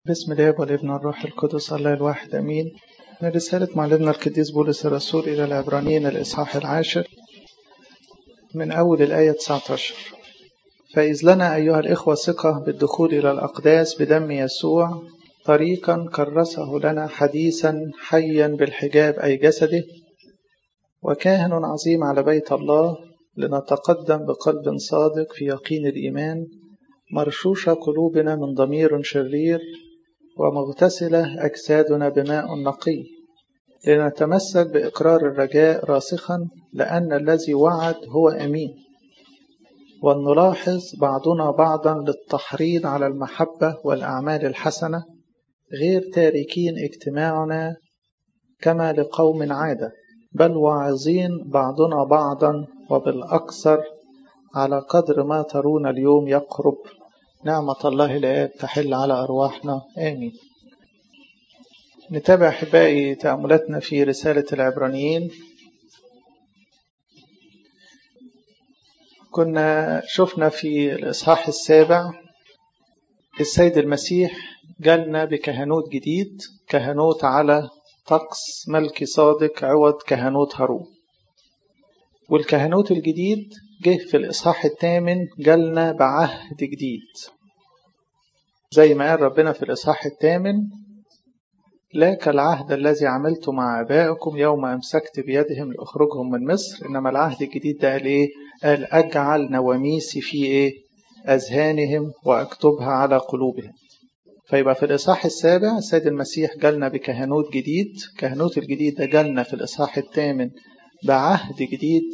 بسم الله والابن والروح القدس الله الواحد امين من رسالة معلمنا القديس بولس الرسول إلى العبرانيين الإصحاح العاشر من أول الآية 19 فإذ لنا أيها الإخوة ثقة بالدخول إلى الأقداس بدم يسوع طريقا كرسه لنا حديثا حيا بالحجاب أي جسده وكاهن عظيم على بيت الله لنتقدم بقلب صادق في يقين الإيمان مرشوشة قلوبنا من ضمير شرير ومغتسلة أجسادنا بماء نقي لنتمسك بإقرار الرجاء راسخا لأن الذي وعد هو أمين ولنلاحظ بعضنا بعضا للتحريض على المحبة والأعمال الحسنة غير تاركين اجتماعنا كما لقوم عادة بل واعظين بعضنا بعضا وبالأكثر على قدر ما ترون اليوم يقرب نعمة الله الآب تحل على أرواحنا آمين نتابع أحبائي تأملاتنا في رسالة العبرانيين كنا شفنا في الإصحاح السابع السيد المسيح جالنا بكهنوت جديد كهنوت على طقس ملكي صادق عوض كهنوت هارون والكهنوت الجديد جه في الإصحاح الثامن جالنا بعهد جديد زي ما قال ربنا في الإصحاح الثامن لا كالعهد الذي عملت مع آبائكم يوم أمسكت بيدهم لأخرجهم من مصر إنما العهد الجديد ده قال إيه؟ قال أجعل نواميسي في إيه؟ أذهانهم وأكتبها على قلوبهم فيبقى في الإصحاح السابع السيد المسيح جالنا بكهنوت جديد كهنوت الجديد ده جالنا في الإصحاح الثامن بعهد جديد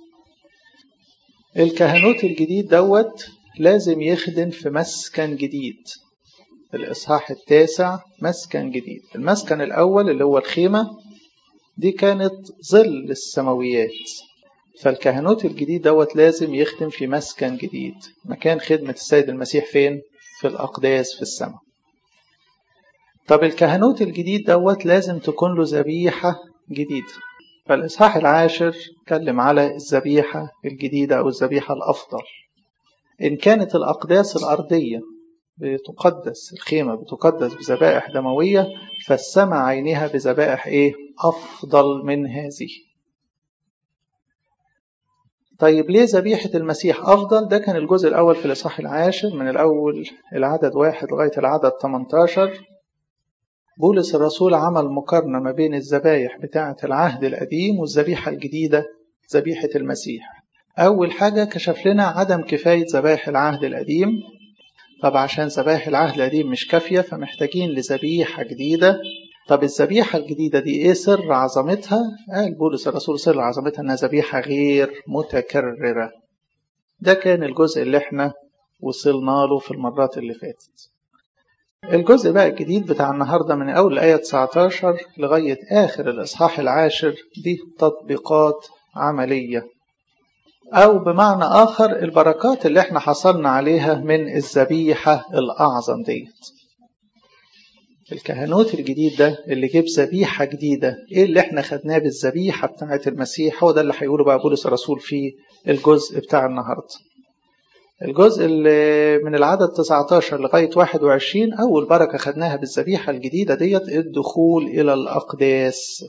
الكهنوت الجديد دوت لازم يخدم في مسكن جديد الإصحاح التاسع مسكن جديد المسكن الأول اللي هو الخيمة دي كانت ظل السماويات فالكهنوت الجديد دوت لازم يخدم في مسكن جديد مكان خدمة السيد المسيح فين؟ في الأقداس في السماء طب الكهنوت الجديد دوت لازم تكون له ذبيحة جديدة فالإصحاح العاشر اتكلم على الذبيحة الجديدة أو الذبيحة الأفضل إن كانت الأقداس الأرضية بتقدس الخيمة بتقدس بذبائح دموية فالسماء عينها بذبائح إيه؟ أفضل من هذه طيب ليه ذبيحة المسيح أفضل؟ ده كان الجزء الأول في الإصحاح العاشر من الأول العدد واحد لغاية العدد 18 بولس الرسول عمل مقارنة ما بين الذبايح بتاعة العهد القديم والذبيحة الجديدة ذبيحة المسيح أول حاجة كشف لنا عدم كفاية ذبائح العهد القديم طب عشان ذبائح العهد القديم مش كافية فمحتاجين لذبيحة جديدة طب الذبيحة الجديدة دي إيه سر عظمتها؟ قال بولس الرسول سر عظمتها إنها ذبيحة غير متكررة ده كان الجزء اللي احنا وصلنا له في المرات اللي فاتت الجزء بقى الجديد بتاع النهاردة من أول الآية 19 لغاية آخر الإصحاح العاشر دي تطبيقات عملية أو بمعنى آخر البركات اللي احنا حصلنا عليها من الذبيحة الأعظم ديت الكهنوت الجديد ده اللي جيب ذبيحة جديدة ايه اللي احنا خدناه بالذبيحة بتاعة المسيح هو ده اللي هيقوله بقى بولس الرسول في الجزء بتاع النهارده الجزء اللي من العدد 19 لغاية 21 أول بركة خدناها بالذبيحة الجديدة ديت الدخول إلى الأقداس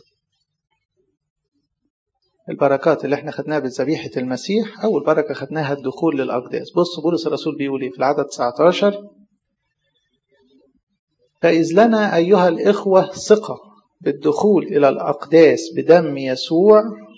البركات اللي احنا خدناها بالذبيحة المسيح أول بركة خدناها الدخول للأقداس بص بولس الرسول بيقول ايه في العدد 19 فإذ لنا أيها الإخوة ثقة بالدخول إلى الأقداس بدم يسوع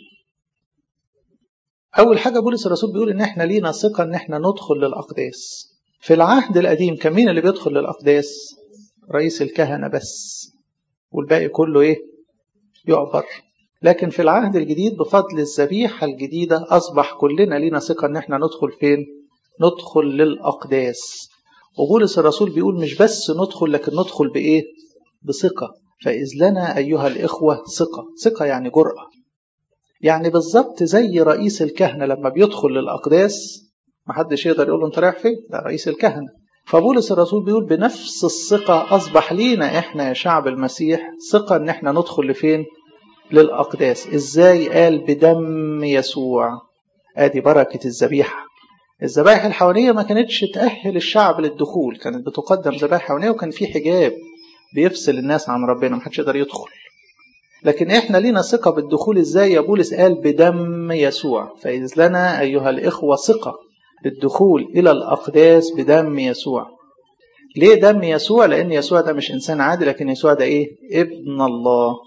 أول حاجة بولس الرسول بيقول إن إحنا لينا ثقة إن إحنا ندخل للأقداس. في العهد القديم كان مين اللي بيدخل للأقداس؟ رئيس الكهنة بس. والباقي كله إيه؟ يعبر. لكن في العهد الجديد بفضل الذبيحة الجديدة أصبح كلنا لينا ثقة إن إحنا ندخل فين؟ ندخل للأقداس. وبولس الرسول بيقول مش بس ندخل لكن ندخل بإيه؟ بثقة. فإذ لنا أيها الإخوة ثقة، ثقة يعني جرأة. يعني بالظبط زي رئيس الكهنة لما بيدخل للأقداس محدش يقدر يقول له أنت رايح فين؟ ده رئيس الكهنة. فبولس الرسول بيقول بنفس الثقة أصبح لينا إحنا يا شعب المسيح ثقة إن إحنا ندخل لفين؟ للأقداس. إزاي؟ قال بدم يسوع. آدي بركة الذبيحة. الذبائح الحيوانية ما كانتش تأهل الشعب للدخول كانت بتقدم ذبائح حيوانية وكان في حجاب بيفصل الناس عن ربنا محدش يقدر يدخل لكن احنا لينا ثقة بالدخول ازاي يا بولس قال بدم يسوع فإذ لنا أيها الإخوة ثقة بالدخول إلى الأقداس بدم يسوع ليه دم يسوع لأن يسوع ده مش إنسان عادي لكن يسوع ده إيه ابن الله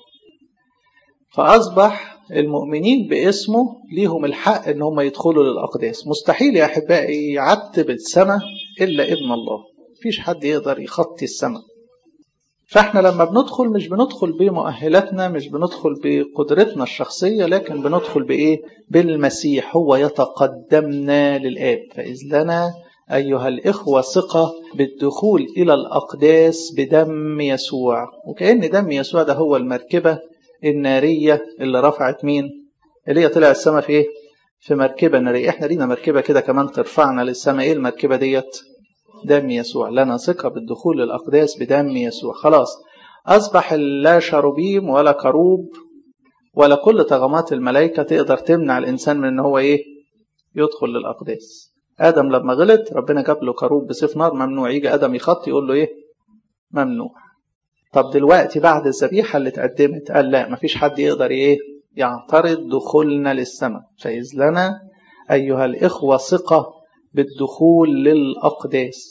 فأصبح المؤمنين باسمه ليهم الحق ان هم يدخلوا للأقداس مستحيل يا أحبائي يعتب السماء إلا ابن الله مفيش حد يقدر يخطي السماء فاحنا لما بندخل مش بندخل بمؤهلاتنا مش بندخل بقدرتنا الشخصية لكن بندخل بإيه بالمسيح هو يتقدمنا للآب فإذ لنا أيها الإخوة ثقة بالدخول إلى الأقداس بدم يسوع وكأن دم يسوع ده هو المركبة النارية اللي رفعت مين اللي هي طلع السماء في إيه في مركبة نارية احنا لينا مركبة كده كمان ترفعنا للسماء ايه المركبة ديت دم يسوع لنا ثقة بالدخول للأقداس بدم يسوع خلاص أصبح لا شروبيم ولا كروب ولا كل طغمات الملائكة تقدر تمنع الإنسان من إن هو إيه يدخل للأقداس آدم لما غلط ربنا جاب له كروب بسيف نار ممنوع يجي آدم يخط يقول له إيه ممنوع طب دلوقتي بعد الذبيحة اللي اتقدمت قال لا مفيش حد يقدر إيه يعترض دخولنا للسماء فإذ لنا أيها الإخوة ثقة بالدخول للأقداس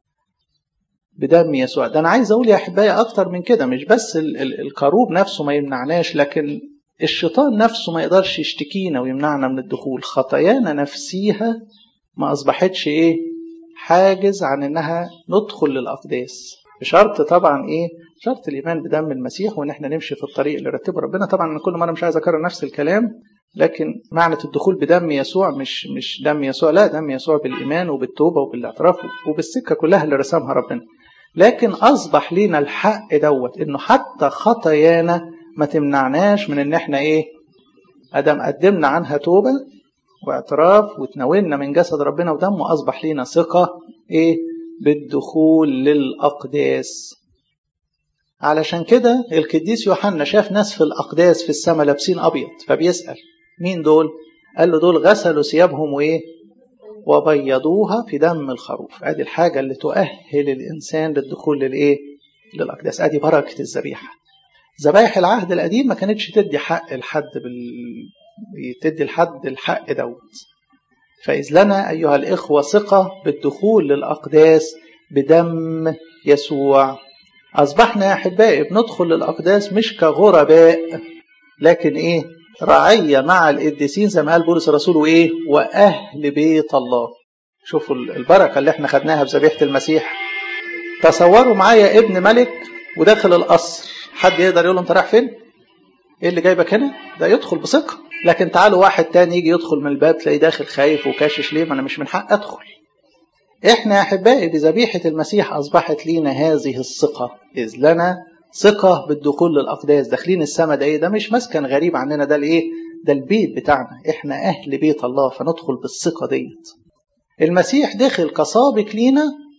بدم يسوع ده أنا عايز أقول يا أحبائي أكتر من كده مش بس ال ال الكروب نفسه ما يمنعناش لكن الشيطان نفسه ما يقدرش يشتكينا ويمنعنا من الدخول خطايانا نفسيها ما أصبحتش إيه حاجز عن إنها ندخل للأقداس بشرط طبعا إيه شرط الإيمان بدم المسيح وإن إحنا نمشي في الطريق اللي رتبه ربنا طبعا أنا كل مرة مش عايز أكرر نفس الكلام لكن معنى الدخول بدم يسوع مش مش دم يسوع لا دم يسوع بالإيمان وبالتوبة وبالاعتراف وبالسكة كلها اللي رسمها ربنا لكن أصبح لينا الحق دوت إنه حتى خطايانا ما تمنعناش من إن إحنا إيه أدم قدمنا عنها توبة واعتراف وتناولنا من جسد ربنا ودمه أصبح لينا ثقة إيه بالدخول للأقداس علشان كده القديس يوحنا شاف ناس في الأقداس في السماء لابسين أبيض فبيسأل مين دول؟ قال له دول غسلوا ثيابهم وإيه؟ وبيضوها في دم الخروف ادي الحاجه اللي تؤهل الانسان للدخول للايه للاقداس ادي بركه الذبيحه ذبايح العهد القديم ما كانتش تدي حق الحد بال... تدي الحد الحق دوت فإذ لنا أيها الإخوة ثقة بالدخول للأقداس بدم يسوع أصبحنا يا أحبائي بندخل للأقداس مش كغرباء لكن إيه رعية مع القديسين زي ما قال بولس الرسول وإيه وأهل بيت الله شوفوا البركة اللي احنا خدناها بذبيحة المسيح تصوروا معايا ابن ملك وداخل القصر حد يقدر يقول له انت رايح فين ايه اللي جايبك هنا ده يدخل بثقة لكن تعالوا واحد تاني يجي يدخل من الباب تلاقيه داخل خايف وكاشش ليه ما انا مش من حق ادخل احنا يا احبائي بذبيحة المسيح اصبحت لينا هذه الثقة اذ لنا ثقة بالدخول للأقداس داخلين السماء ده إيه ده مش مسكن غريب عننا ده الإيه ده البيت بتاعنا إحنا أهل بيت الله فندخل بالثقة ديت المسيح دخل كسابق لينا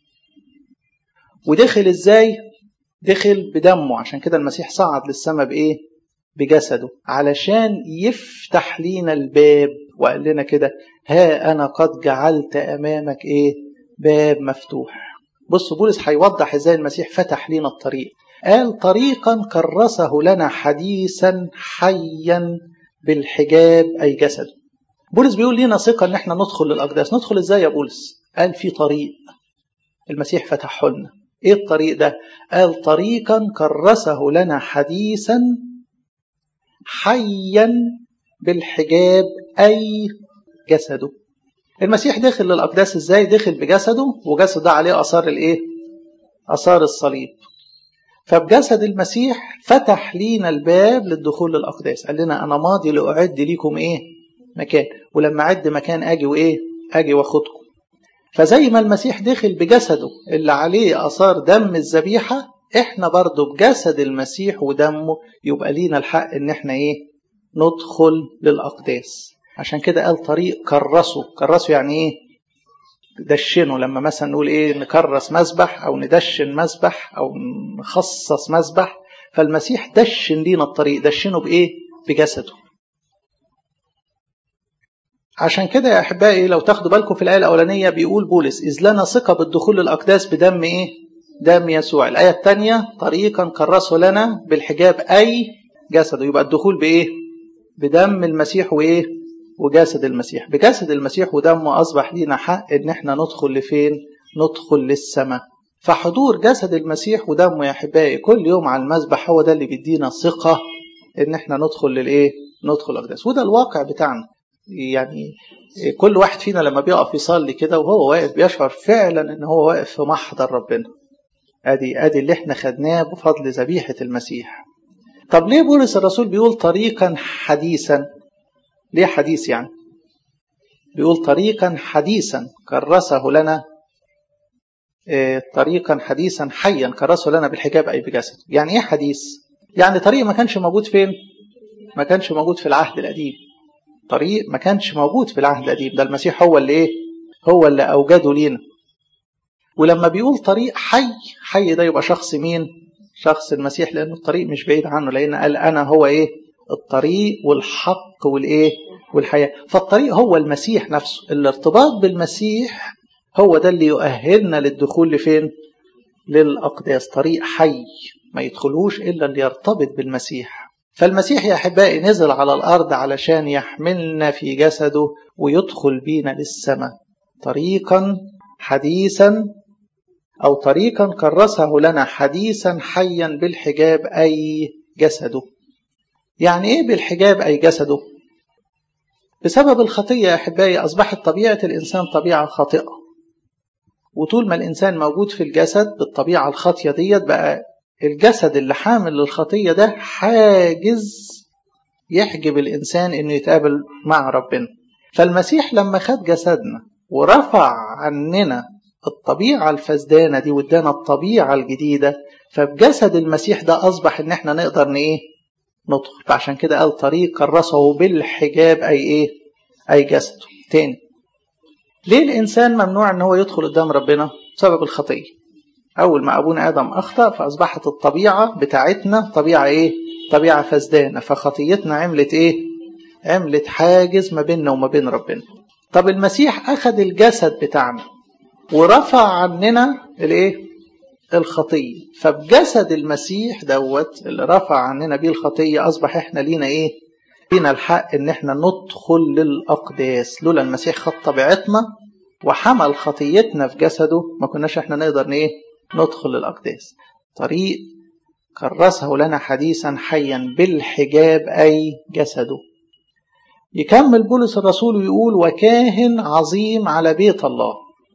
ودخل إزاي دخل بدمه عشان كده المسيح صعد للسماء بإيه بجسده علشان يفتح لينا الباب وقال لنا كده ها أنا قد جعلت أمامك إيه باب مفتوح بصوا بولس هيوضح ازاي المسيح فتح لنا الطريق قال طريقا كرسه لنا حديثا حيا بالحجاب أي جسد بولس بيقول لنا ثقة ان احنا ندخل للأقداس ندخل ازاي يا بولس قال في طريق المسيح فتحه لنا ايه الطريق ده قال طريقا كرسه لنا حديثا حيا بالحجاب أي جسده المسيح دخل للأقداس ازاي دخل بجسده وجسده ده عليه أثار الايه أثار الصليب فبجسد المسيح فتح لينا الباب للدخول للأقداس قال لنا أنا ماضي لأعد ليكم إيه مكان ولما أعد مكان أجي وإيه أجي وأخدكم فزي ما المسيح دخل بجسده اللي عليه أثار دم الذبيحة إحنا برضو بجسد المسيح ودمه يبقى لينا الحق إن إحنا إيه ندخل للأقداس عشان كده قال طريق كرسه كرسه يعني إيه دشنه لما مثلا نقول ايه نكرس مسبح او ندشن مسبح او نخصص مسبح فالمسيح دشن لينا الطريق دشنه بايه بجسده عشان كده يا أحبائي لو تاخدوا بالكم في الآية الأولانية بيقول بولس إذ لنا ثقة بالدخول للأقداس بدم إيه؟ دم يسوع الآية الثانية طريقا كرسه لنا بالحجاب أي جسده يبقى الدخول بإيه؟ بدم المسيح وإيه؟ وجسد المسيح بجسد المسيح ودمه أصبح لينا حق إن إحنا ندخل لفين؟ ندخل للسماء فحضور جسد المسيح ودمه يا أحبائي كل يوم على المذبح هو ده اللي بيدينا ثقة إن إحنا ندخل للإيه؟ ندخل أقداس وده الواقع بتاعنا يعني كل واحد فينا لما بيقف يصلي كده وهو واقف بيشعر فعلا ان هو واقف في محضر ربنا ادي ادي اللي احنا خدناه بفضل ذبيحه المسيح طب ليه بولس الرسول بيقول طريقا حديثا ليه حديث يعني بيقول طريقا حديثا كرسه لنا طريقا حديثا حيا كرسه لنا بالحجاب اي بجسد يعني ايه حديث يعني طريق ما كانش موجود فين ما كانش موجود في العهد القديم طريق ما كانش موجود في العهد القديم ده المسيح هو اللي ايه هو اللي اوجده لينا ولما بيقول طريق حي حي ده يبقى شخص مين شخص المسيح لانه الطريق مش بعيد عنه لان قال انا هو ايه الطريق والحق والايه والحياه فالطريق هو المسيح نفسه الارتباط بالمسيح هو ده اللي يؤهلنا للدخول لفين للاقداس طريق حي ما يدخلوش الا اللي يرتبط بالمسيح فالمسيح يا احبائي نزل على الارض علشان يحملنا في جسده ويدخل بينا للسماء طريقا حديثا او طريقا كرسه لنا حديثا حيا بالحجاب اي جسده يعني ايه بالحجاب اي جسده بسبب الخطيه يا احبائي اصبحت طبيعه الانسان طبيعه خاطئه وطول ما الانسان موجود في الجسد بالطبيعه الخاطيه ديت بقى الجسد اللي حامل للخطية ده حاجز يحجب الإنسان إنه يتقابل مع ربنا فالمسيح لما خد جسدنا ورفع عننا الطبيعة الفسدانة دي وادانا الطبيعة الجديدة فبجسد المسيح ده أصبح إن إحنا نقدر إيه ندخل فعشان كده قال طريق كرسه بالحجاب أي إيه أي جسده تاني ليه الإنسان ممنوع إن هو يدخل قدام ربنا بسبب الخطية أول ما أبونا آدم أخطأ فأصبحت الطبيعة بتاعتنا طبيعة إيه؟ طبيعة فسدانة فخطيتنا عملت إيه؟ عملت حاجز ما بيننا وما بين ربنا طب المسيح أخذ الجسد بتاعنا ورفع عننا الإيه؟ الخطية فبجسد المسيح دوت اللي رفع عننا بيه الخطية أصبح إحنا لينا إيه؟ لينا الحق إن إحنا ندخل للأقداس لولا المسيح خد طبيعتنا وحمل خطيتنا في جسده ما كناش إحنا نقدر إيه؟ ندخل الأقداس طريق كرسه لنا حديثا حيا بالحجاب أي جسده يكمل بولس الرسول ويقول وكاهن عظيم على بيت الله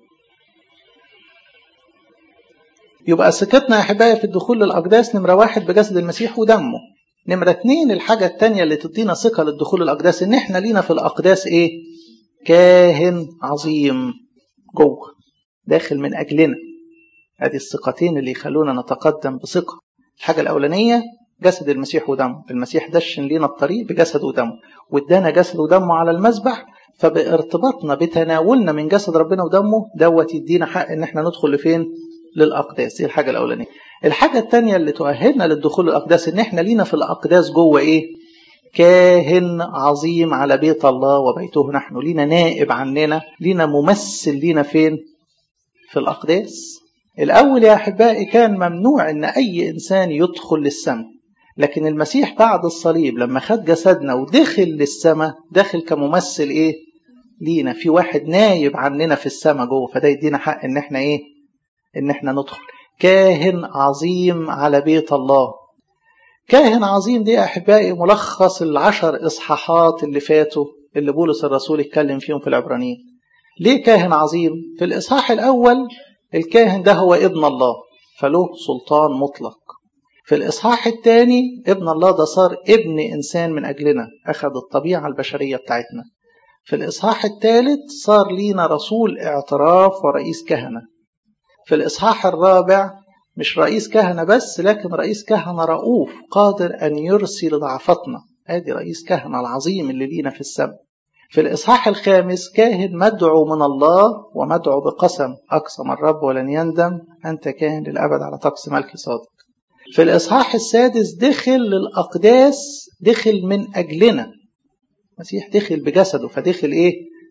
يبقى سكتنا يا أحبائي في الدخول للأقداس نمرة واحد بجسد المسيح ودمه نمرة اتنين الحاجة التانية اللي تدينا ثقة للدخول للأقداس إن إحنا لينا في الأقداس إيه؟ كاهن عظيم جوه داخل من أجلنا ادي الثقتين اللي يخلونا نتقدم بثقه الحاجه الاولانيه جسد المسيح ودمه المسيح دشن لينا الطريق بجسد ودمه وادانا جسد ودمه على المذبح فبارتباطنا بتناولنا من جسد ربنا ودمه دوت يدينا حق ان احنا ندخل لفين للاقداس دي الحاجه الاولانيه الحاجه الثانيه اللي تؤهلنا للدخول للاقداس ان احنا لينا في الاقداس جوه ايه كاهن عظيم على بيت الله وبيته نحن لينا نائب عننا لينا ممثل لينا فين في الاقداس الأول يا أحبائي كان ممنوع أن أي إنسان يدخل للسماء لكن المسيح بعد الصليب لما خد جسدنا ودخل للسماء داخل كممثل إيه لينا في واحد نايب عننا في السماء جوه فده يدينا حق إن إحنا إيه إن إحنا ندخل كاهن عظيم على بيت الله كاهن عظيم دي يا أحبائي ملخص العشر إصحاحات اللي فاتوا اللي بولس الرسول اتكلم فيهم في العبرانيين ليه كاهن عظيم في الإصحاح الأول الكاهن ده هو ابن الله فله سلطان مطلق في الإصحاح الثاني ابن الله ده صار ابن إنسان من أجلنا أخذ الطبيعة البشرية بتاعتنا في الإصحاح الثالث صار لينا رسول اعتراف ورئيس كهنة في الإصحاح الرابع مش رئيس كهنة بس لكن رئيس كهنة رؤوف قادر أن يرسي لضعفتنا ادي رئيس كهنة العظيم اللي لينا في السماء في الإصحاح الخامس كاهن مدعو من الله ومدعو بقسم أقسم الرب ولن يندم أنت كاهن للأبد على طقس ملك صادق في الإصحاح السادس دخل للأقداس دخل من أجلنا المسيح دخل بجسده فدخل إيه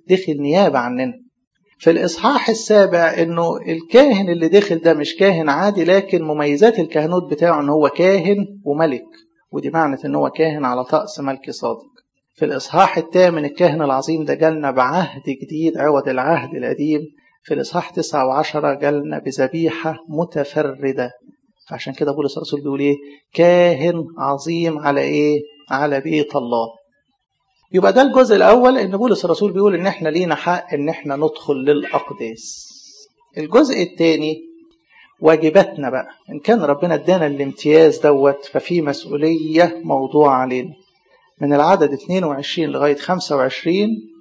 دخل نيابة عننا في الإصحاح السابع إنه الكاهن اللي دخل ده مش كاهن عادي لكن مميزات الكهنوت بتاعه إن هو كاهن وملك ودي معنى إن هو كاهن على طقس ملك صادق في الإصحاح الثامن الكاهن العظيم ده جالنا بعهد جديد عوض العهد القديم في الإصحاح تسعة وعشرة جالنا بذبيحة متفردة فعشان كده بولس الرسول بيقول إيه كاهن عظيم على إيه على بيت الله يبقى ده الجزء الأول إن بولس الرسول بيقول إن إحنا لينا حق إن إحنا ندخل للأقداس. الجزء الثاني واجباتنا بقى إن كان ربنا ادانا الامتياز دوت ففي مسؤولية موضوع علينا. من العدد 22 لغاية 25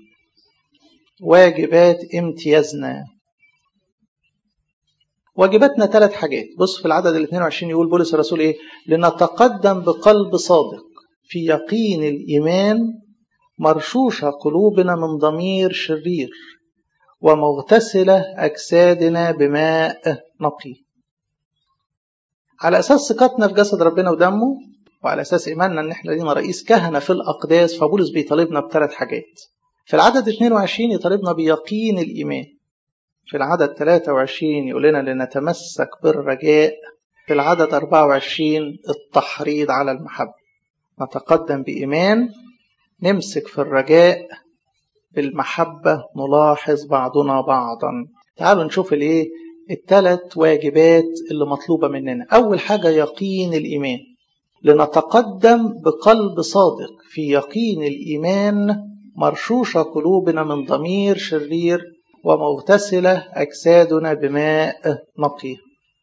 واجبات امتيازنا. واجباتنا ثلاث حاجات، بص في العدد ال 22 يقول بولس الرسول إيه؟ لنتقدم بقلب صادق في يقين الإيمان مرشوشة قلوبنا من ضمير شرير ومغتسلة أجسادنا بماء نقي على أساس ثقتنا في جسد ربنا ودمه وعلى أساس إيماننا إن إحنا لينا رئيس كهنة في الأقداس فبولس بيطالبنا بثلاث حاجات في العدد 22 يطالبنا بيقين الإيمان في العدد 23 يقول لنا لنتمسك بالرجاء في العدد 24 التحريض على المحبة نتقدم بإيمان نمسك في الرجاء بالمحبة نلاحظ بعضنا بعضا تعالوا نشوف الايه الثلاث واجبات اللي مطلوبة مننا أول حاجة يقين الإيمان لنتقدم بقلب صادق في يقين الإيمان مرشوشة قلوبنا من ضمير شرير ومغتسلة أجسادنا بماء نقي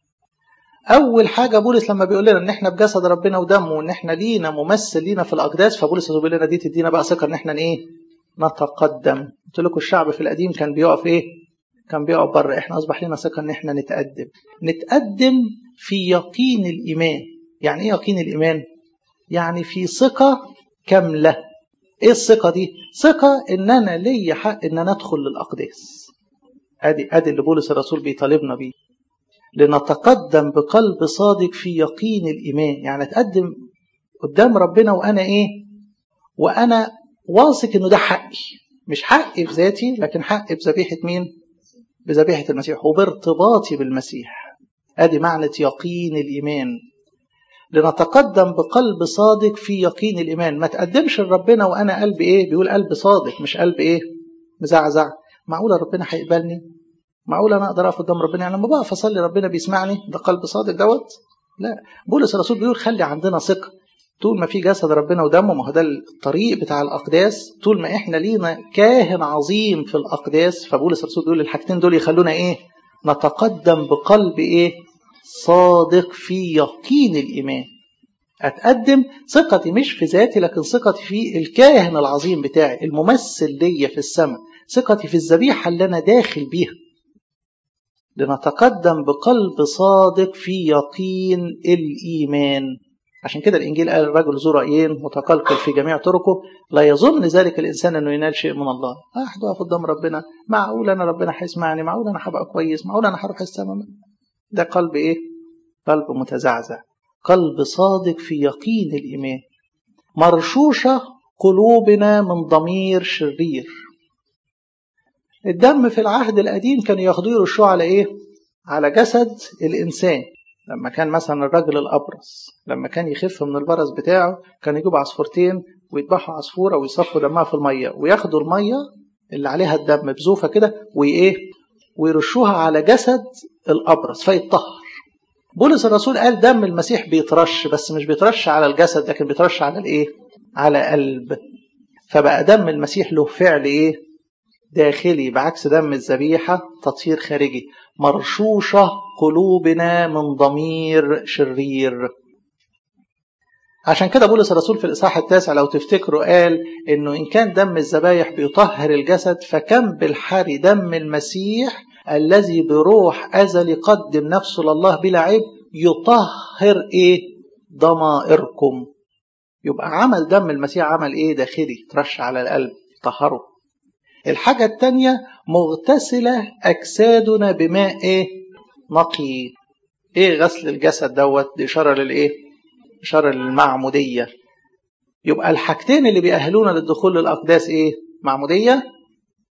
اول حاجه بولس لما بيقول لنا ان احنا بجسد ربنا ودمه وان احنا لينا ممثل لينا في الاقداس فبولس بيقول لنا دي تدينا بقى ثقه ان احنا ايه نتقدم قلت لكم الشعب في القديم كان بيقف ايه كان بيقف بره احنا اصبح لنا ثقه ان احنا نتقدم نتقدم في يقين الايمان يعني ايه يقين الايمان يعني في ثقه كامله ايه الثقه دي ثقه ان انا ليا حق ان انا ادخل للاقداس ادي ادي اللي بولس الرسول بيطالبنا بيه لنتقدم بقلب صادق في يقين الإيمان يعني أتقدم قدام ربنا وأنا إيه وأنا واثق إنه ده حقي مش حقي في ذاتي لكن حقي بذبيحة مين بذبيحة المسيح وبارتباطي بالمسيح أدي معنى يقين الإيمان لنتقدم بقلب صادق في يقين الإيمان ما تقدمش لربنا وأنا قلب إيه بيقول قلب صادق مش قلب إيه مزعزع معقولة ربنا هيقبلني معقول انا اقدر اقف قدام ربنا يعني لما بقف اصلي ربنا بيسمعني ده قلب صادق دوت لا بولس الرسول بيقول خلي عندنا ثقه طول ما في جسد ربنا ودمه ما هو ده الطريق بتاع الاقداس طول ما احنا لينا كاهن عظيم في الاقداس فبولس الرسول بيقول الحاجتين دول يخلونا ايه نتقدم بقلب ايه صادق في يقين الايمان اتقدم ثقتي مش في ذاتي لكن ثقتي في الكاهن العظيم بتاعي الممثل ليا في السماء ثقتي في الذبيحه اللي انا داخل بيها لنتقدم بقلب صادق في يقين الإيمان عشان كده الإنجيل قال الرجل ذو رأيين متقلقل في جميع طرقه لا يظن ذلك الإنسان أنه ينال شيء من الله أحد واقف قدام ربنا معقول أنا ربنا هيسمعني معقول أنا هبقى كويس معقول أنا هروح السماء ده قلب إيه؟ قلب متزعزع قلب صادق في يقين الإيمان مرشوشة قلوبنا من ضمير شرير الدم في العهد القديم كانوا ياخدوه يرشوه على ايه؟ على جسد الانسان لما كان مثلا الرجل الابرص لما كان يخف من البرص بتاعه كان يجيبوا عصفورتين ويذبحوا عصفوره ويصفوا دمها في الميه وياخدوا الميه اللي عليها الدم بزوفه كده وايه؟ ويرشوها على جسد الابرص فيتطهر. بولس الرسول قال دم المسيح بيترش بس مش بيترش على الجسد لكن بيترش على الايه؟ على قلب. فبقى دم المسيح له فعل ايه؟ داخلي بعكس دم الذبيحة تطهير خارجي مرشوشة قلوبنا من ضمير شرير عشان كده بولس الرسول في الإصحاح التاسع لو تفتكروا قال إنه إن كان دم الذبايح بيطهر الجسد فكم بالحري دم المسيح الذي بروح أزلي قدم نفسه لله بلا عيب يطهر إيه ضمائركم يبقى عمل دم المسيح عمل إيه داخلي ترش على القلب طهره الحاجة التانية مغتسلة أجسادنا بماء إيه؟ نقي إيه غسل الجسد دوت دي إشارة للإيه؟ إشارة للمعمودية يبقى الحاجتين اللي بيأهلونا للدخول للأقداس إيه؟ معمودية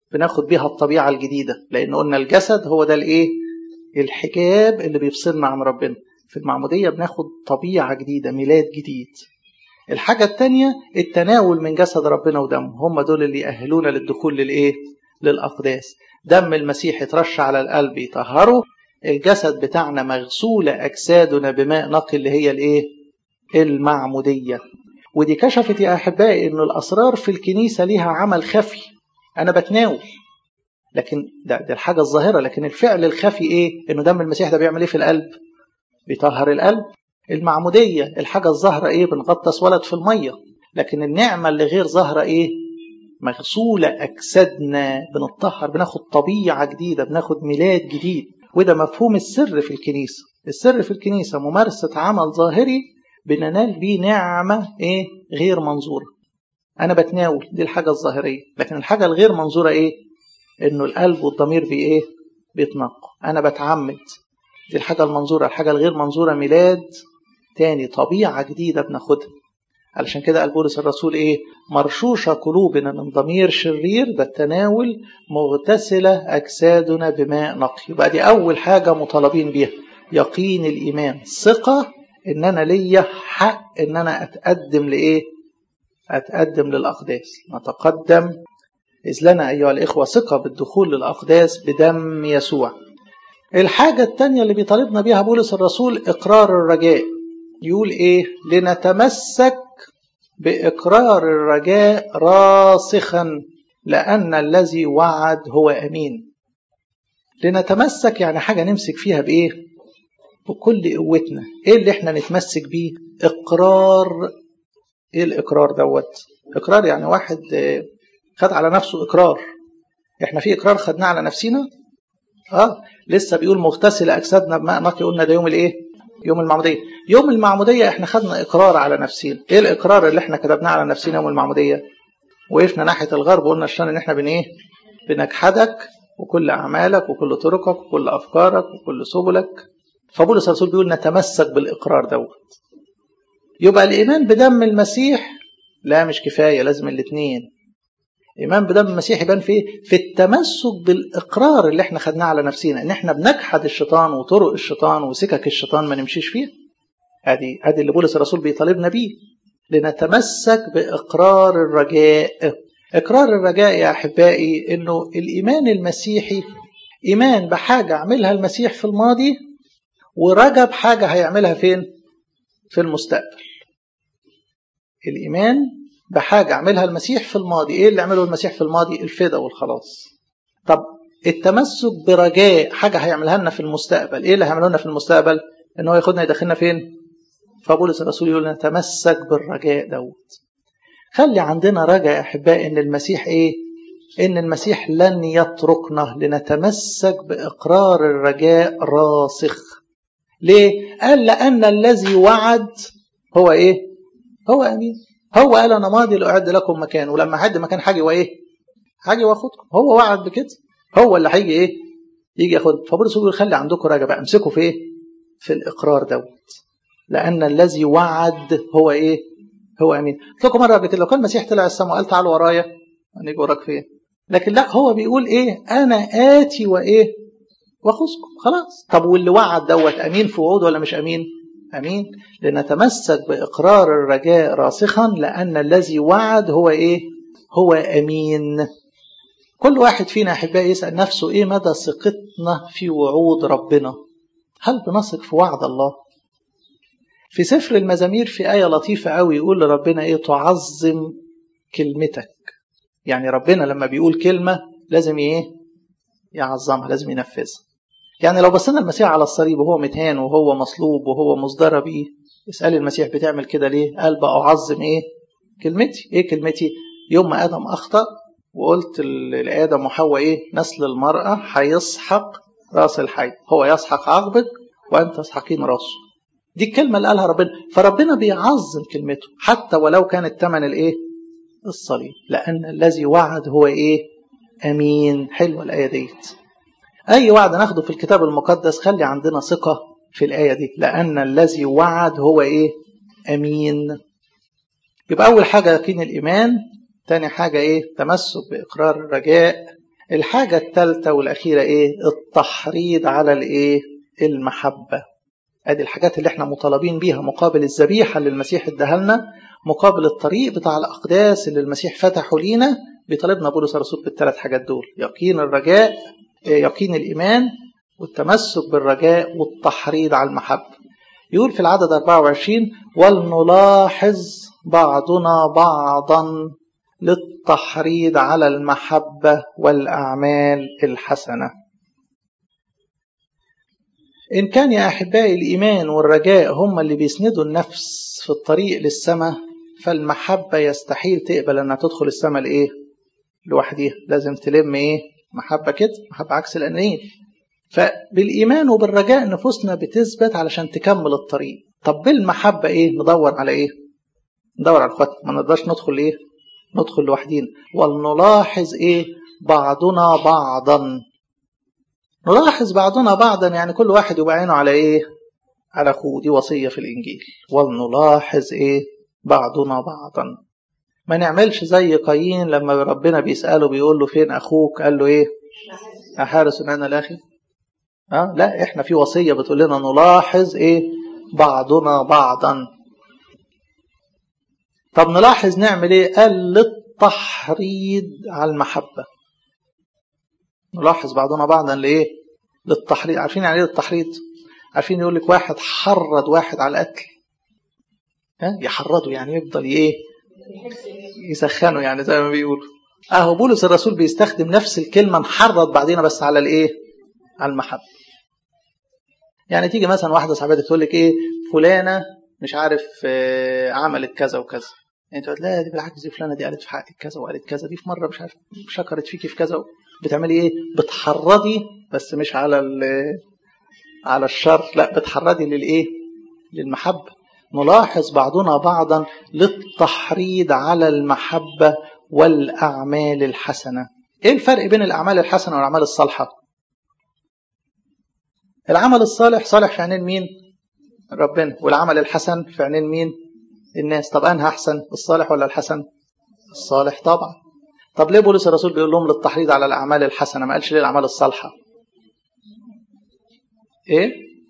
بناخد بيها الطبيعة الجديدة لأن قلنا الجسد هو ده الإيه الحجاب اللي بيفصلنا عن ربنا في المعمودية بناخد طبيعة جديدة ميلاد جديد الحاجة التانية التناول من جسد ربنا ودمه هم دول اللي يأهلونا للدخول للإيه للأقداس دم المسيح يترش على القلب يطهره الجسد بتاعنا مغسولة أجسادنا بماء نقي اللي هي الإيه المعمودية ودي كشفت يا أحبائي إن الأسرار في الكنيسة ليها عمل خفي أنا بتناول لكن ده, ده الحاجة الظاهرة لكن الفعل الخفي إيه إنه دم المسيح ده بيعمل إيه في القلب بيطهر القلب المعمودية الحاجة الظاهرة إيه بنغطس ولد في المية لكن النعمة اللي غير ظاهرة إيه مغسولة أجسادنا بنطهر بناخد طبيعة جديدة بناخد ميلاد جديد وده مفهوم السر في الكنيسة السر في الكنيسة ممارسة عمل ظاهري بننال بيه نعمة إيه غير منظورة أنا بتناول دي الحاجة الظاهرية لكن الحاجة الغير منظورة إيه إنه القلب والضمير بي إيه بيتنقوا أنا بتعمد دي الحاجة المنظورة الحاجة الغير منظورة ميلاد تاني طبيعة جديدة بناخدها علشان كده قال بولس الرسول ايه مرشوشة قلوبنا من ضمير شرير ده التناول مغتسلة أجسادنا بماء نقي يبقى دي أول حاجة مطالبين بيها يقين الإيمان ثقة إن أنا ليا حق إن أنا أتقدم لإيه أتقدم للأقداس نتقدم إذ لنا أيها الإخوة ثقة بالدخول للأقداس بدم يسوع الحاجة الثانية اللي بيطالبنا بيها بولس الرسول إقرار الرجاء يقول إيه لنتمسك بإقرار الرجاء راسخا لأن الذي وعد هو أمين لنتمسك يعني حاجة نمسك فيها بإيه بكل قوتنا إيه اللي إحنا نتمسك بيه إقرار إيه الإقرار دوت إقرار يعني واحد خد على نفسه إقرار إحنا في إقرار خدناه على نفسنا آه لسه بيقول مغتسل أجسادنا بماء نقي قلنا ده يوم الإيه يوم المعمودية يوم المعمودية احنا خدنا إقرار على نفسنا ايه الإقرار اللي احنا كتبناه على نفسنا يوم المعمودية وقفنا ناحية الغرب وقلنا عشان ان احنا بن ايه بنجحدك وكل أعمالك وكل طرقك وكل أفكارك وكل سبلك فبولس الرسول بيقول نتمسك بالإقرار دوت يبقى الإيمان بدم المسيح لا مش كفاية لازم الاثنين إيمان بدم المسيح يبان في في التمسك بالإقرار اللي احنا خدناه على نفسنا إن احنا بنجحد الشيطان وطرق الشيطان وسكك الشيطان ما نمشيش فيها ادي ادي اللي بولس الرسول بيطالبنا بيه لنتمسك باقرار الرجاء اقرار الرجاء يا احبائي انه الايمان المسيحي ايمان بحاجه عملها المسيح في الماضي ورجب حاجه هيعملها فين في المستقبل الايمان بحاجه عملها المسيح في الماضي ايه اللي عمله المسيح في الماضي الفدا والخلاص طب التمسك برجاء حاجه هيعملها لنا في المستقبل ايه اللي هيعمله لنا في المستقبل ان هو ياخدنا يدخلنا فين فبولس الرسول يقول نتمسك بالرجاء دوت خلي عندنا رجاء يا احبائي ان المسيح ايه ان المسيح لن يتركنا لنتمسك باقرار الرجاء راسخ ليه قال لان الذي وعد هو ايه هو امين هو قال انا ماضي لاعد لكم مكان ولما اعد مكان حاجه وايه حاجه واخدكم هو وعد بكده هو اللي هيجي ايه يجي ياخد فبولس يقول خلي عندكم رجاء بقى امسكوا في ايه في الاقرار دوت لأن الذي وعد هو إيه؟ هو أمين. قلت لكم مرة قبل كده لو كان المسيح طلع السماء وقال تعالوا ورايا هنيجي وراك فين؟ لكن لا هو بيقول إيه؟ أنا آتي وإيه؟ وأخذكم خلاص. طب واللي وعد دوت أمين في وعوده ولا مش أمين؟ أمين لنتمسك بإقرار الرجاء راسخا لأن الذي وعد هو إيه؟ هو أمين. كل واحد فينا أحبائي يسأل نفسه إيه مدى ثقتنا في وعود ربنا؟ هل بنثق في وعد الله؟ في سفر المزامير في آية لطيفة قوي يقول لربنا إيه تعظم كلمتك يعني ربنا لما بيقول كلمة لازم إيه يعظمها لازم ينفذها يعني لو بصينا المسيح على الصليب وهو متهان وهو مصلوب وهو مصدر بيه اسأل المسيح بتعمل كده ليه قال بقى أعظم إيه كلمتي إيه كلمتي يوم ما آدم أخطأ وقلت لآدم وحواء إيه نسل المرأة هيسحق راس الحي هو يسحق عقبك وأنت تسحقين راسه دي الكلمة اللي قالها ربنا فربنا بيعظم كلمته حتى ولو كان الثمن الايه الصليب لأن الذي وعد هو ايه أمين حلوة الآية ديت أي وعد ناخده في الكتاب المقدس خلي عندنا ثقة في الآية دي لأن الذي وعد هو ايه أمين يبقى أول حاجة يقين الإيمان تاني حاجة ايه تمسك بإقرار الرجاء الحاجة الثالثة والأخيرة إيه التحريض على الإيه المحبة ادي الحاجات اللي احنا مطالبين بيها مقابل الذبيحة اللي المسيح اداها لنا مقابل الطريق بتاع الأقداس اللي المسيح فتحه لينا بيطالبنا بولس الرسول بالثلاث حاجات دول يقين الرجاء يقين الإيمان والتمسك بالرجاء والتحريض على المحبة يقول في العدد 24 ولنلاحظ بعضنا بعضا للتحريض على المحبة والأعمال الحسنة إن كان يا أحبائي الإيمان والرجاء هم اللي بيسندوا النفس في الطريق للسماء فالمحبة يستحيل تقبل أنها تدخل السماء لإيه؟ لوحديها لازم تلم إيه؟ محبة كده محبة عكس الأنانية فبالإيمان وبالرجاء نفوسنا بتثبت علشان تكمل الطريق طب بالمحبة إيه؟ ندور على إيه؟ ندور على الخط ما نقدرش ندخل إيه؟ ندخل لوحدينا ولنلاحظ إيه؟ بعضنا بعضا نلاحظ بعضنا بعضا يعني كل واحد يبقى عينه على ايه على اخوه دي وصيه في الانجيل ولنلاحظ ايه بعضنا بعضا ما نعملش زي قايين لما ربنا بيساله بيقول له فين اخوك قال له ايه احارس انا الاخي اه لا احنا في وصيه بتقول لنا نلاحظ ايه بعضنا بعضا طب نلاحظ نعمل ايه قال للتحريض على المحبه نلاحظ بعضنا بعضا لايه للتحريض عارفين يعني ايه التحريض عارفين يقول لك واحد حرض واحد على القتل ها يحرضه يعني يفضل ايه يسخنه يعني زي ما بيقولوا اهو بولس الرسول بيستخدم نفس الكلمه نحرض بعضنا بس على الايه على المحبه يعني تيجي مثلا واحده صاحبتك تقول لك ايه فلانه مش عارف آه عملت كذا وكذا انت تقول لا دي بالعكس دي فلانه دي قالت في حقك كذا وقالت كذا دي في مره مش عارف شكرت فيكي في كذا بتعملي ايه بتحرضي بس مش على على الشر لا بتحرضي للايه للمحبه نلاحظ بعضنا بعضا للتحريض على المحبه والاعمال الحسنه ايه الفرق بين الاعمال الحسنه والاعمال الصالحه العمل الصالح صالح في عينين مين ربنا والعمل الحسن في عينين مين الناس طب انها احسن الصالح ولا الحسن الصالح طبعا طب ليه بولس الرسول بيقول لهم للتحريض على الاعمال الحسنه ما قالش ليه الاعمال الصالحه ايه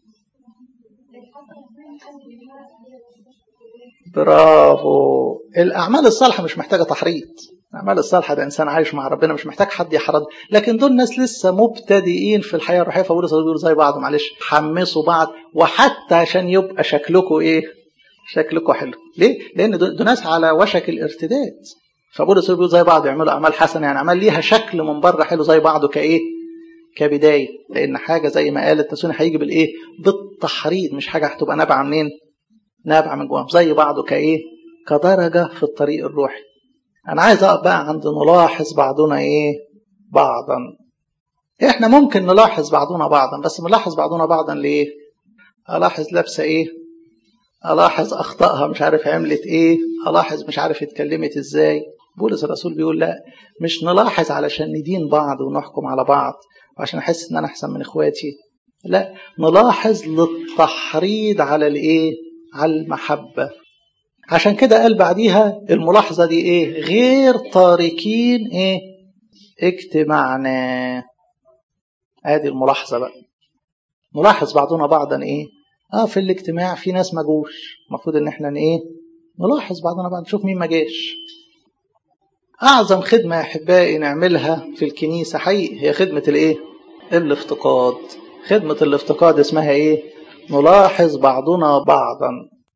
برافو الاعمال الصالحه مش محتاجه تحريض الاعمال الصالحه ده انسان عايش مع ربنا مش محتاج حد يحرض لكن دول ناس لسه مبتدئين في الحياه الروحيه فبولس بيقول زي بعض معلش حمسوا بعض وحتى عشان يبقى شكلكم ايه شكلكم حلو ليه لان دول ناس على وشك الارتداد فبولس بيقول زي بعض يعملوا اعمال حسنه يعني اعمال ليها شكل من بره حلو زي بعضه كايه كبدايه لان حاجه زي ما قال التسوني هيجي بالايه بالتحريض مش حاجه هتبقى نابعه منين نابعه من جواهم زي بعضه كايه كدرجه في الطريق الروحي انا عايز اقف بقى عند نلاحظ بعضنا ايه بعضا احنا ممكن نلاحظ بعضنا بعضا بس نلاحظ بعضنا بعضا ليه الاحظ لابسه ايه الاحظ اخطائها مش عارف عملت ايه الاحظ مش عارف اتكلمت ازاي بولس الرسول بيقول لا مش نلاحظ علشان ندين بعض ونحكم على بعض وعشان احس ان انا احسن من اخواتي لا نلاحظ للتحريض على الايه على المحبه عشان كده قال بعديها الملاحظه دي ايه غير تاركين ايه اجتماعنا ادي الملاحظه بقى نلاحظ بعضنا بعضا ايه اه في الاجتماع في ناس ما جوش المفروض ان احنا ايه نلاحظ بعضنا بعض نشوف مين ما جاش اعظم خدمه يا احبائي نعملها في الكنيسه حقيقي هي خدمه الايه الافتقاد خدمه الافتقاد اسمها ايه نلاحظ بعضنا بعضا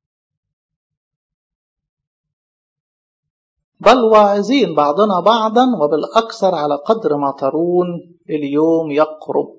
بل واعظين بعضنا بعضا وبالاكثر على قدر ما ترون اليوم يقرب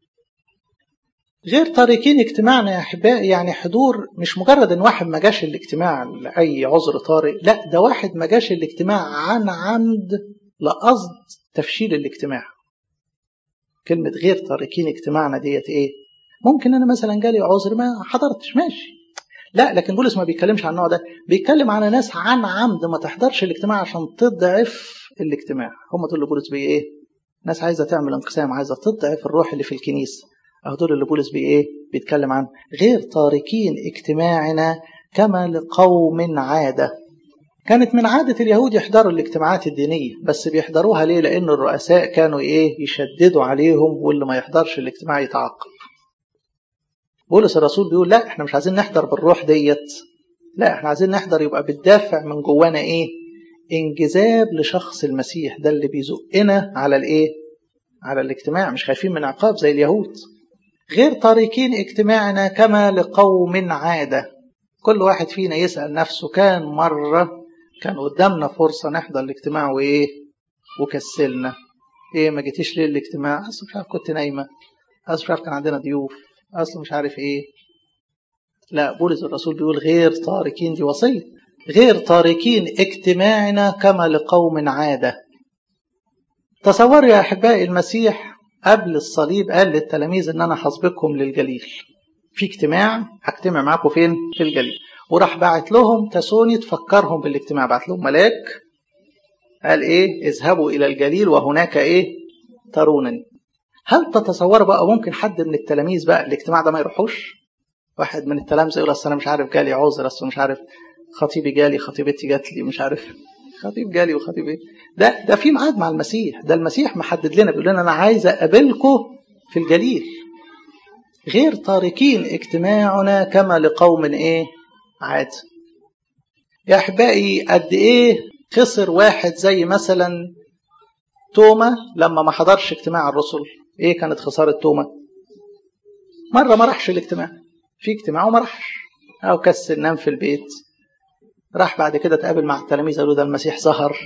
غير تاركين اجتماعنا يا احبائي يعني حضور مش مجرد ان واحد ما جاش الاجتماع لاي عذر طارئ لا ده واحد ما جاش الاجتماع عن عمد لقصد تفشيل الاجتماع كلمة غير تاركين اجتماعنا ديت ايه ممكن انا مثلا جالي عذر ما حضرتش ماشي لا لكن بولس ما بيتكلمش عن النوع ده بيتكلم على ناس عن عمد ما تحضرش الاجتماع عشان تضعف الاجتماع هم دول اللي بولس بي ايه ناس عايزه تعمل انقسام عايزه تضعف الروح اللي في الكنيسه أو دول اللي بولس بي إيه بيتكلم عن غير تاركين اجتماعنا كما لقوم عادة كانت من عادة اليهود يحضروا الاجتماعات الدينية بس بيحضروها ليه لأن الرؤساء كانوا إيه يشددوا عليهم واللي ما يحضرش الاجتماع يتعاقب بولس الرسول بيقول لا احنا مش عايزين نحضر بالروح ديت لا احنا عايزين نحضر يبقى بالدافع من جوانا ايه انجذاب لشخص المسيح ده اللي بيزقنا على الايه على الاجتماع مش خايفين من عقاب زي اليهود غير تاركين اجتماعنا كما لقوم عادة كل واحد فينا يسأل نفسه كان مرة كان قدامنا فرصة نحضر الاجتماع وإيه وكسلنا إيه ما جيتيش ليه الاجتماع أصل مش عارف كنت نايمة أصل مش عارف كان عندنا ضيوف أصل مش عارف إيه لا بولس الرسول بيقول غير تاركين دي وصية غير تاركين اجتماعنا كما لقوم عادة تصوروا يا أحبائي المسيح قبل الصليب قال للتلاميذ إن أنا هسبقكم للجليل في اجتماع هجتمع معاكم فين في الجليل وراح بعت لهم تسوني تفكرهم بالاجتماع بعت لهم ملاك قال ايه اذهبوا الى الجليل وهناك ايه ترونني هل تتصور بقى ممكن حد من التلاميذ بقى الاجتماع ده ما يروحوش واحد من التلامذه يقول اصل انا مش عارف جالي عذر اصل مش عارف خطيبي جالي خطيبتي جات لي مش عارف خطيب جالي وخطيب ايه ده ده في ميعاد مع المسيح ده المسيح محدد لنا بيقول لنا انا عايز اقابلكم في الجليل غير تاركين اجتماعنا كما لقوم ايه عاد يا احبائي قد ايه خسر واحد زي مثلا توما لما ما حضرش اجتماع الرسل ايه كانت خساره توما مره ما راحش الاجتماع في اجتماع وما راحش او كسل نام في البيت راح بعد كده تقابل مع التلاميذ قالوا ده المسيح ظهر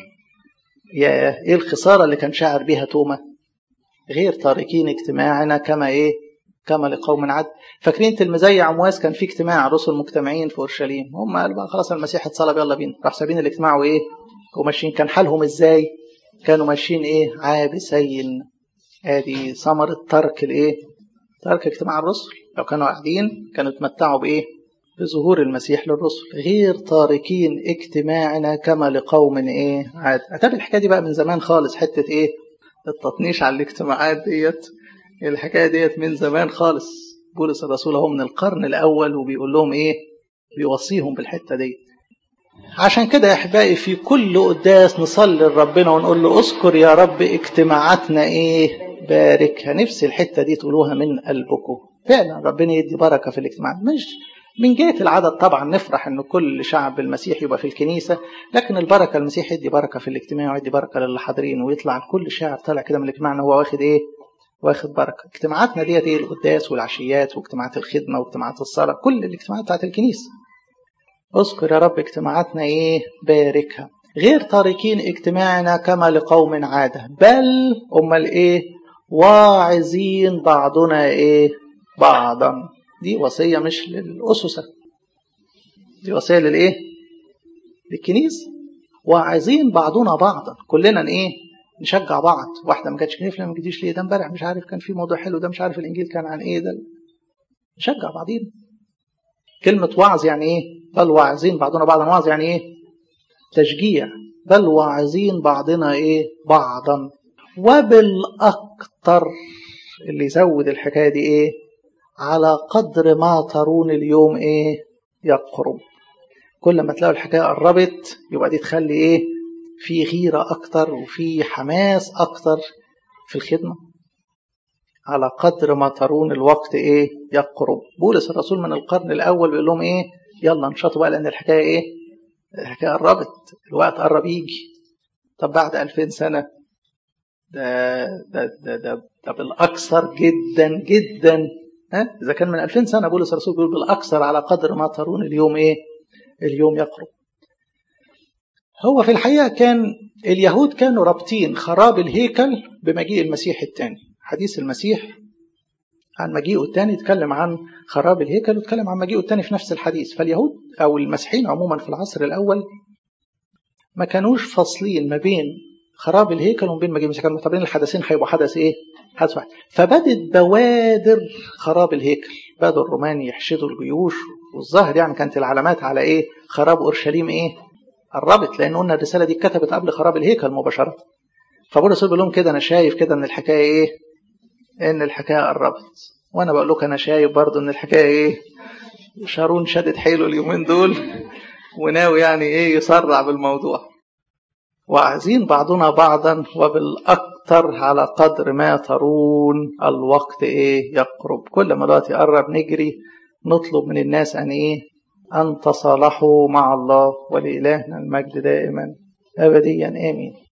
يا ايه الخساره اللي كان شاعر بيها توما غير تاركين اجتماعنا كما ايه كما لقوم عد فاكرين تلميذي عمواس كان في اجتماع رسل مجتمعين في اورشليم هم قالوا بقى خلاص المسيح اتصلب يلا بينا راح سابين الاجتماع وايه وماشيين كان حالهم ازاي كانوا ماشيين ايه عابسين ادي ثمرة ترك الايه ترك اجتماع الرسل لو كانوا قاعدين كانوا اتمتعوا بايه بظهور المسيح للرسل غير تاركين اجتماعنا كما لقوم ايه عاد اتابع الحكايه دي بقى من زمان خالص حته ايه التطنيش على الاجتماعات ديت الحكايه ديت من زمان خالص بولس الرسول هو من القرن الاول وبيقول لهم ايه بيوصيهم بالحته دي عشان كده يا احبائي في كل قداس نصلي لربنا ونقول له اذكر يا رب اجتماعاتنا ايه باركها نفسي الحته دي تقولوها من قلبكم فعلا ربنا يدي بركه في الاجتماع مش من جهه العدد طبعا نفرح ان كل شعب المسيح يبقى في الكنيسه لكن البركه المسيح يدي بركه في الاجتماع ويدي بركه للي حاضرين ويطلع كل شعب طالع كده من الاجتماع ان هو واخد ايه واخد بركه اجتماعاتنا ديت ايه القداس والعشيات واجتماعات الخدمه واجتماعات الصلاه كل الاجتماعات بتاعت الكنيسه اذكر يا رب اجتماعاتنا ايه باركها غير تاركين اجتماعنا كما لقوم عاده بل امال ايه واعظين بعضنا ايه بعضا دي وصيه مش للاسسه دي وصيه للايه للكنيسه واعظين بعضنا بعضا كلنا ايه نشجع بعض واحده ما جاتش ليه ما جيتيش ليه ده امبارح مش عارف كان في موضوع حلو ده مش عارف الانجيل كان عن ايه ده نشجع بعضين كلمه وعظ يعني ايه بل واعظين بعضنا بعضا وعظ يعني ايه تشجيع بل واعظين بعضنا ايه بعضا وبالاكثر اللي يزود الحكايه دي ايه على قدر ما ترون اليوم ايه يقرب كل ما تلاقوا الحكايه قربت يبقى دي تخلي ايه في غيرة أكتر وفي حماس أكتر في الخدمة على قدر ما ترون الوقت إيه يقرب بولس الرسول من القرن الأول بيقول لهم إيه يلا انشطوا بقى لأن الحكاية إيه الحكاية قربت الوقت قرب يجي طب بعد ألفين سنة ده ده ده ده, ده بالأكثر جدا جدا ها إذا كان من ألفين سنة بولس الرسول بيقول بالأكثر على قدر ما ترون اليوم إيه اليوم يقرب هو في الحقيقة كان اليهود كانوا رابطين خراب الهيكل بمجيء المسيح الثاني حديث المسيح عن مجيئه الثاني يتكلم عن خراب الهيكل ويتكلم عن مجيئه الثاني في نفس الحديث فاليهود أو المسيحيين عموما في العصر الأول ما كانوش فاصلين ما بين خراب الهيكل وما بين مجيء المسيح كانوا معتبرين الحدثين هيبقوا حدث ايه؟ حدث واحد فبدت بوادر خراب الهيكل بدأوا الرومان يحشدوا الجيوش والظاهر يعني كانت العلامات على ايه؟ خراب اورشليم ايه؟ قربت لان قلنا الرساله دي اتكتبت قبل خراب الهيكل مباشره فبولس بيقول لهم كده انا شايف كده ان الحكايه ايه ان الحكايه قربت وانا بقول لكم انا شايف برضه ان الحكايه ايه شارون شدت حيله اليومين دول وناوي يعني ايه يسرع بالموضوع وعايزين بعضنا بعضا وبالاكثر على قدر ما ترون الوقت ايه يقرب كل ما الوقت يقرب نجري نطلب من الناس ان ايه ان تصالحوا مع الله ولالهنا المجد دائما ابديا امين